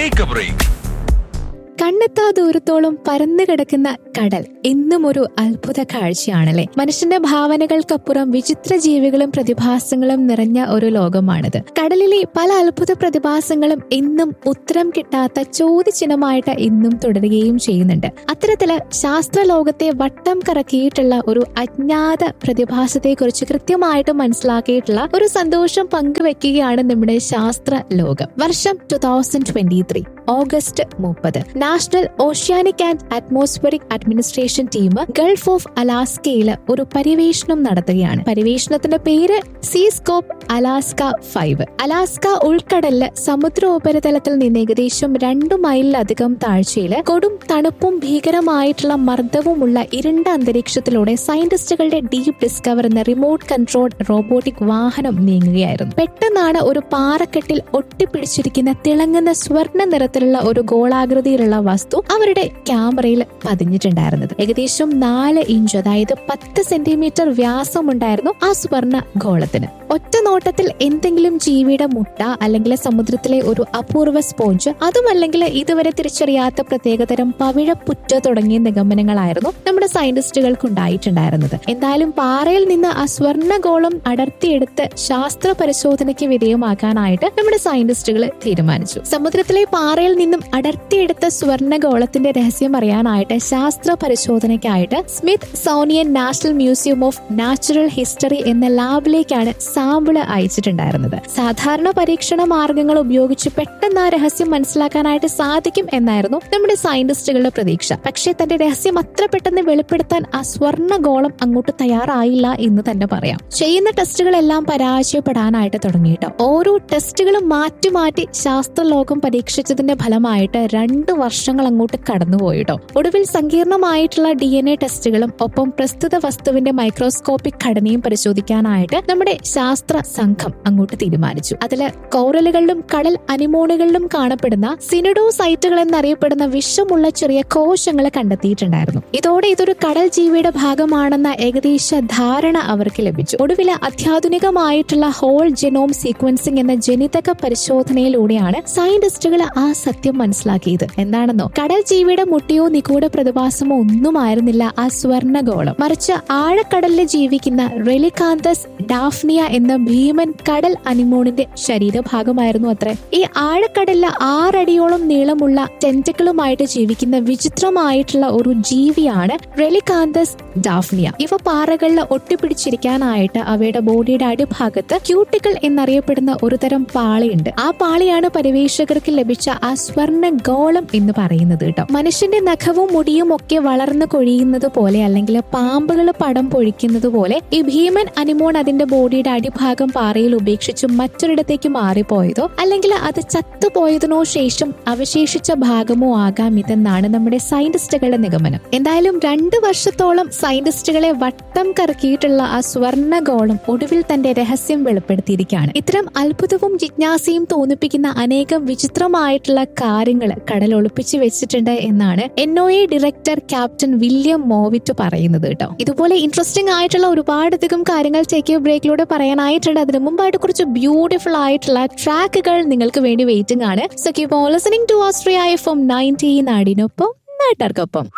take a break കണ്ണെത്താ ദൂരത്തോളം പരന്നു കിടക്കുന്ന കടൽ എന്നും ഒരു അത്ഭുത കാഴ്ചയാണല്ലേ മനുഷ്യന്റെ ഭാവനകൾക്കപ്പുറം വിചിത്ര ജീവികളും പ്രതിഭാസങ്ങളും നിറഞ്ഞ ഒരു ലോകമാണിത് കടലിലെ പല അത്ഭുത പ്രതിഭാസങ്ങളും എന്നും ഉത്തരം കിട്ടാത്ത ചോദ്യചിഹ്നമായിട്ട് ഇന്നും തുടരുകയും ചെയ്യുന്നുണ്ട് അത്തരത്തില് ശാസ്ത്ര ലോകത്തെ വട്ടം കറക്കിയിട്ടുള്ള ഒരു അജ്ഞാത പ്രതിഭാസത്തെക്കുറിച്ച് കൃത്യമായിട്ട് മനസ്സിലാക്കിയിട്ടുള്ള ഒരു സന്തോഷം പങ്കുവെക്കുകയാണ് നമ്മുടെ ശാസ്ത്ര ലോകം വർഷം two thousand twenty three August മുപ്പത് national oceanic and atmospheric administration team gulf of അലാസ്കയിൽ ഒരു പര്യവേഷണം നടത്തുകയാണ് പര്യവേഷണത്തിന്റെ പേര് സീസ്കോപ്പ് അലാസ്ക ഫൈവ് അലാസ്ക ഉൾക്കടലില് സമുദ്രോപരിതലത്തിൽ നിന്ന് ഏകദേശം രണ്ടു മൈലിലധികം താഴ്ചയിൽ കൊടും തണുപ്പും ഭീകരമായിട്ടുള്ള മർദ്ദവുമുള്ള ഇരുണ്ട അന്തരീക്ഷത്തിലൂടെ സയന്റിസ്റ്റുകളുടെ ഡീപ് ഡിസ്കവർ എന്ന റിമോട്ട് കൺട്രോൾ റോബോട്ടിക് വാഹനം നീങ്ങുകയായിരുന്നു പെട്ടെന്നാണ് ഒരു പാറക്കെട്ടിൽ ഒട്ടിപ്പിടിച്ചിരിക്കുന്ന തിളങ്ങുന്ന സ്വർണ്ണ നിറത്തിലുള്ള ഒരു ഗോളാകൃതിയിലുള്ള വസ്തു അവരുടെ ക്യാമറയിൽ പതിഞ്ഞിട്ടുണ്ടായിരുന്നത് ഏകദേശം നാല് ഇഞ്ച് അതായത് പത്ത് സെന്റിമീറ്റർ വ്യാസമുണ്ടായിരുന്നു ആ സ്വർണ്ണ ഗോളത്തിന് ഒറ്റ നോട്ടത്തിൽ എന്തെങ്കിലും ജീവിയുടെ മുട്ട അല്ലെങ്കിൽ സമുദ്രത്തിലെ ഒരു അപൂർവ സ്പോഞ്ച് അതുമല്ലെങ്കിൽ ഇതുവരെ തിരിച്ചറിയാത്ത പ്രത്യേകതരം പവിഴപ്പുറ്റ തുടങ്ങിയ നിഗമനങ്ങളായിരുന്നു നമ്മുടെ സയന്റിസ്റ്റുകൾക്ക് ഉണ്ടായിട്ടുണ്ടായിരുന്നത് എന്തായാലും പാറയിൽ നിന്ന് ആ സ്വർണ്ണഗോളം അടർത്തിയെടുത്ത് ശാസ്ത്ര പരിശോധനയ്ക്ക് വിധേയമാക്കാനായിട്ട് നമ്മുടെ സയന്റിസ്റ്റുകൾ തീരുമാനിച്ചു സമുദ്രത്തിലെ പാറയിൽ നിന്നും അടർത്തിയെടുത്ത സ്വർണ്ണഗോളത്തിന്റെ രഹസ്യം അറിയാനായിട്ട് ശാസ്ത്ര പരിശോധനയ്ക്കായിട്ട് Smithsonian national museum of natural history എന്ന ലാബിലേക്കാണ് സാമ്പിള് അയച്ചിട്ടുണ്ടായിരുന്നത് സാധാരണ പരീക്ഷണ മാർഗങ്ങൾ ഉപയോഗിച്ച് പെട്ടെന്ന് ആ രഹസ്യം മനസ്സിലാക്കാനായിട്ട് സാധിക്കും എന്നായിരുന്നു നമ്മുടെ സയന്റിസ്റ്റുകളുടെ പ്രതീക്ഷ പക്ഷേ തന്റെ രഹസ്യം അത്ര പെട്ടെന്ന് വെളിപ്പെടുത്താൻ ആ സ്വർണ്ണഗോളം അങ്ങോട്ട് തയ്യാറായില്ല എന്ന് തന്നെ പറയാം ചെയ്യുന്ന ടെസ്റ്റുകളെല്ലാം പരാജയപ്പെടാനായിട്ട് തുടങ്ങിയിട്ട് ഓരോ ടെസ്റ്റുകളും മാറ്റി മാറ്റി ശാസ്ത്രലോകം പരീക്ഷിച്ചതിന്റെ ഫലമായിട്ട് രണ്ട് വർഷങ്ങൾ അങ്ങോട്ട് കടന്നുപോയിട്ടോ ഒടുവിൽ സങ്കീർണമായിട്ടുള്ള ഡി എൻ എ ടെസ്റ്റുകളും ഒപ്പം പ്രസ്തുത വസ്തുവിന്റെ മൈക്രോസ്കോപ്പിക് ഘടനയും പരിശോധിക്കാനായിട്ട് നമ്മുടെ ശാസ്ത്ര സംഘം അങ്ങോട്ട് തീരുമാനിച്ചു അതില് കോറലുകളിലും കടൽ അനിമോണുകളിലും കാണപ്പെടുന്ന സിനിഡോസൈറ്റുകൾ എന്നറിയപ്പെടുന്ന വിഷമുള്ള ചെറിയ കോശങ്ങൾ കണ്ടെത്തിയിട്ടുണ്ടായിരുന്നു ഇതോടെ ഇതൊരു കടൽ ജീവിയുടെ ഭാഗമാണെന്ന ഏകദേശ ധാരണ അവർക്ക് ലഭിച്ചു ഒടുവിൽ അത്യാധുനികമായിട്ടുള്ള ഹോൾ ജെനോം സീക്വൻസിംഗ് എന്ന ജനിതക പരിശോധനയിലൂടെയാണ് സയന്റിസ്റ്റുകൾ ആ സത്യം മനസ്സിലാക്കിയത് എന്താണെന്നോ കടൽ ജീവിയുടെ മുട്ടയോ നിഗൂഢ പ്രതിഭാസമോ ഒന്നുമായിരുന്നില്ല ആ സ്വർണ്ണഗോളം മറിച്ച് ആഴക്കടലിൽ ജീവിക്കുന്ന റെലികാന്തസ് ഡാഫ്നിയ എന്ന ഭീമൻ കടൽ അനിമോണിന്റെ ശരീരഭാഗമായിരുന്നു അത്രേ ഈ ആഴക്കടലില് ആറടിയോളം നീളമുള്ള ടെന്റക്കിളുമായിട്ട് ജീവിക്കുന്ന വിചിത്രമായിട്ടുള്ള ഒരു ജീവിയാണ് റെലികാന്തസ് ഡാഫ്നിയ ഇവ പാറകളിൽ ഒട്ടിപ്പിടിച്ചിരിക്കാനായിട്ട് അവയുടെ ബോഡിയുടെ അടിഭാഗത്ത് ക്യൂട്ടിക്കിൾ എന്നറിയപ്പെടുന്ന ഒരു തരം പാളിയുണ്ട് ആ പാളിയാണ് പരിവേഷകർക്ക് ലഭിച്ച ആ സ്വർണ്ണ ഗോളം എന്ന് പറയുന്നത് കേട്ടോ മനുഷ്യന്റെ നഖവും മുടിയും ഒക്കെ വളർന്നു കൊഴിയുന്നത് പോലെ അല്ലെങ്കിൽ പാമ്പുകൾ പടം പൊഴിക്കുന്നത് പോലെ ഈ ഭീമൻ അനിമോൺ അതിന്റെ ബോഡിയുടെ അടിഭാഗം പാറയിൽ ഉപേക്ഷിച്ച് മറ്റൊരിടത്തേക്ക് മാറിപ്പോയതോ അല്ലെങ്കിൽ അത് ചത്തുപോയതിനോ ശേഷം അവശേഷിച്ച ഭാഗമോ ആകാം ഇതെന്നാണ് നമ്മുടെ സയന്റിസ്റ്റുകളുടെ നിഗമനം എന്തായാലും രണ്ടു വർഷത്തോളം സയന്റിസ്റ്റുകളെ വട്ടം കറക്കിയിട്ടുള്ള ആ സ്വർണ്ണഗോളം ഒടുവിൽ തന്റെ രഹസ്യം വെളിപ്പെടുത്തിയിരിക്കുകയാണ് ഇത്തരം അത്ഭുതവും ജിജ്ഞാസയും തോന്നിപ്പിക്കുന്ന അനേകം വിചിത്രമായിട്ടുള്ള കാര്യങ്ങൾ കടൽ ഒളിപ്പിച്ചു വെച്ചിട്ടുണ്ട് എന്നാണ് N O A director captain William Movitt പറയുന്നത് കേട്ടോ ഇതുപോലെ ഇൻട്രസ്റ്റിംഗ് ആയിട്ടുള്ള ഒരുപാടധികം കാര്യങ്ങൾ ടേക്ക് ബ്രേക്കിലൂടെ പറയാനായിട്ടുണ്ട് അതിന് മുമ്പായിട്ട് കുറച്ച് ബ്യൂട്ടിഫുൾ ആയിട്ടുള്ള ട്രാക്കുകൾ നിങ്ങൾക്ക് വേണ്ടി വെയിറ്റിംഗ് ആണ് so keep on listening to Austria F M nineteen നാടിനൊപ്പം നാട്ടുകാർക്കൊപ്പം